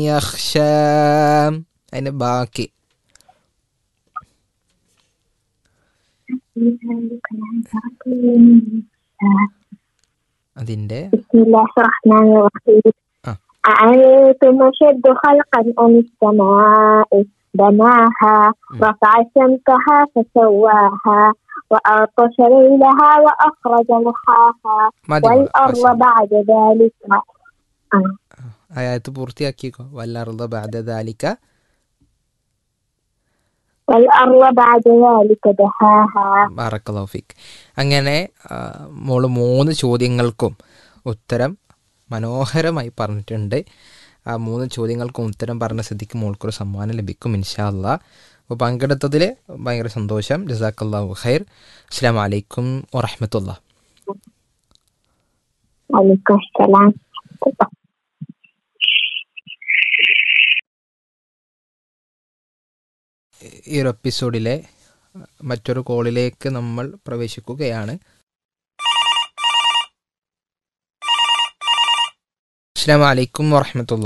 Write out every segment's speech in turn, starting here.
യഖ്ശാം അതിന്റെ ബാക്കി അതിന്റെ بسم الله الرحمن الرحيم آه. أأنتم أشد خلقا أم السماء بناها رفع سمكها فسواها وأغطش ليلها وأخرج ضحاها മതി والأرض بعد ذلك آه. ആയത്ത് പൂർത്തിയാക്കിക്കോ വല്ലറുള്ള ബാധ ദാലിക്ക والأرض بعد ذلك دحاها ബാറക്കലോഫിക് അങ്ങനെ ആ, മോള് മൂന്ന് ചോദ്യങ്ങൾക്കും ഉത്തരം മനോഹരമായി പറഞ്ഞിട്ടുണ്ട് ആ മൂന്ന് ചോദ്യങ്ങൾക്കും ഉത്തരം പറഞ്ഞ സ്ഥിതിക്ക് മോൾക്കൊരു സമ്മാനം ലഭിക്കും ഇൻഷാല്ല അപ്പോൾ പങ്കെടുത്തതിൽ ഭയങ്കര സന്തോഷം ജസാക്കല്ലാഹു ഖൈർ അസ്സാം വലൈക്കും വറഹമത്തുള്ള عليكم السلام ഈ ഒരു എപ്പിസോഡിലെ മറ്റൊരു കോളിലേക്ക് നമ്മൾ പ്രവേശിക്കുകയാണ് അസ്സാം വലൈക്കും വറഹമത്തുള്ള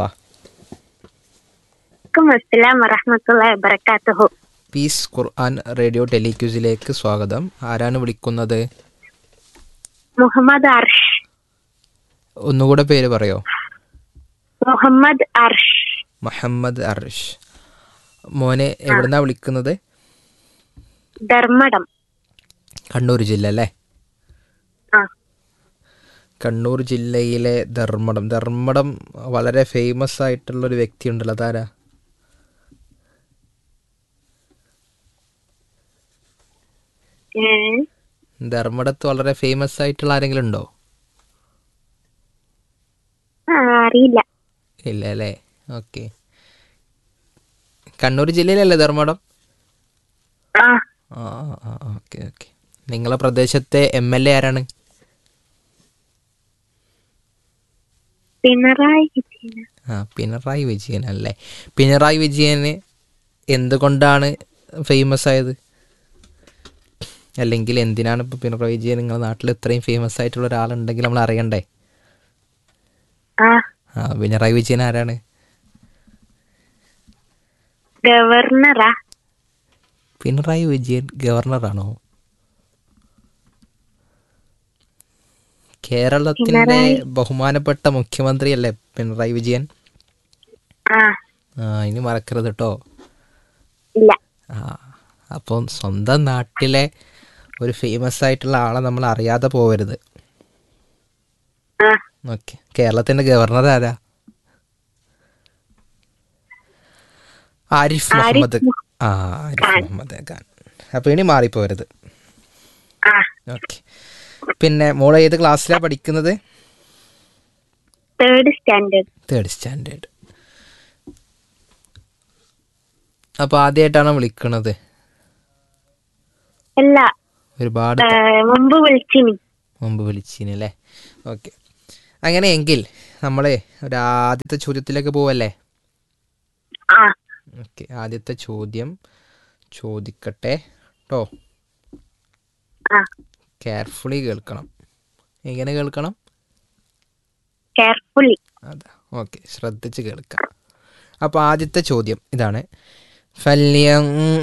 عليكم السلام ورحمة الله وبركاته പീസ് ഖുർആൻ റേഡിയോ ടെലിക്യൂസിലേക്ക് സ്വാഗതം ആരാണ് വിളിക്കുന്നത് محمد عرش ഒന്നുകൂടെ പേര് പറയോ محمد عرش മുഹമ്മദ് അർഷ് മോനെ എവിടുന്നാ വിളിക്കുന്നത് ധർമ്മടം കണ്ണൂർ ജില്ല അല്ലേ ആ കണ്ണൂർ ജില്ലയിലെ ധർമ്മടം ധർമ്മടം വളരെ ഫേമസ് ആയിട്ടുള്ള ഒരു വ്യക്തി ഉണ്ടല്ലോ അതാരാ ഏ, ധർമ്മടത്ത് വളരെ ഫേമസ് ആയിട്ടുള്ള ആരെങ്കിലും ഉണ്ടോ ആ, അറിയില്ല ഇല്ല അല്ലേ ഓക്കെ കണ്ണൂർ ജില്ലയിലല്ലേ ധർമ്മടം ആ ആ ആ ഓക്കെ ഓക്കെ നിങ്ങളെ പ്രദേശത്തെ എം എൽ എ ആരാണ് പിണറായി വിജയൻ ആ പിണറായി വിജയൻ അല്ലേ പിണറായി വിജയന് എന്തുകൊണ്ടാണ് ഫേമസ് ആയത് അല്ലെങ്കിൽ എന്തിനാണ് ഇപ്പോൾ പിണറായി വിജയൻ നിങ്ങളുടെ നാട്ടിൽ ഇത്രയും ഫേമസ് ആയിട്ടുള്ള ഒരാളുണ്ടെങ്കിൽ നമ്മൾ അറിയണ്ടേ ആ ആ പിണറായി വിജയൻ ആരാണ് ഗവർണറാ പിണറായി വിജയൻ ഗവർണറാണോ കേരളത്തിന്റെ ബഹുമാനപ്പെട്ട മുഖ്യമന്ത്രിയല്ലേ പിണറായി വിജയൻ ആ ആ ഇനി മറക്കരുത് കേട്ടോ ഇല്ല ആ അപ്പം സ്വന്തം നാട്ടിലെ ഒരു ഫേമസ് ആയിട്ടുള്ള ആളെ നമ്മൾ അറിയാതെ പോകരുത് ആ ഓക്കെ കേരളത്തിന്റെ ഗവർണർ ആരാ ആരിഫ് മുഹമ്മദ് ആ ആരിഫ് മുഹമ്മദ് ഖാൻ അപ്പൊ ഇനി മാറിപ്പോരുത് ആ ഓക്കെ പിന്നെ മോൾ ഏത് ക്ലാസ്സിലാണ് പഠിക്കുന്നത് തേർഡ് സ്റ്റാൻഡേർഡ് തേർഡ് സ്റ്റാൻഡേർഡ് അപ്പോൾ ആദ്യമായിട്ടാണോ വിളിക്കണത് അല്ല ഒരുപാട് ഏ, മുമ്പ് വിളിച്ചിനി മുമ്പ് വിളിച്ചിനല്ലേ ഓക്കെ അങ്ങനെയെങ്കിൽ നമ്മളെ ഒരു ആദ്യത്തെ ചോദ്യത്തിലേക്ക് പോവല്ലേ ആ ഓക്കെ ആദ്യത്തെ ചോദ്യം ചോദിക്കട്ടെ കേട്ടോ ആ കെയർഫുള്ളി കേൾക്കണം എങ്ങനെ കേൾക്കണം കെയർഫുള്ളി അതാ ഓക്കെ ശ്രദ്ധിച്ച് കേൾക്കാം അപ്പോൾ ആദ്യത്തെ ചോദ്യം ഇതാണ് ഫല്യം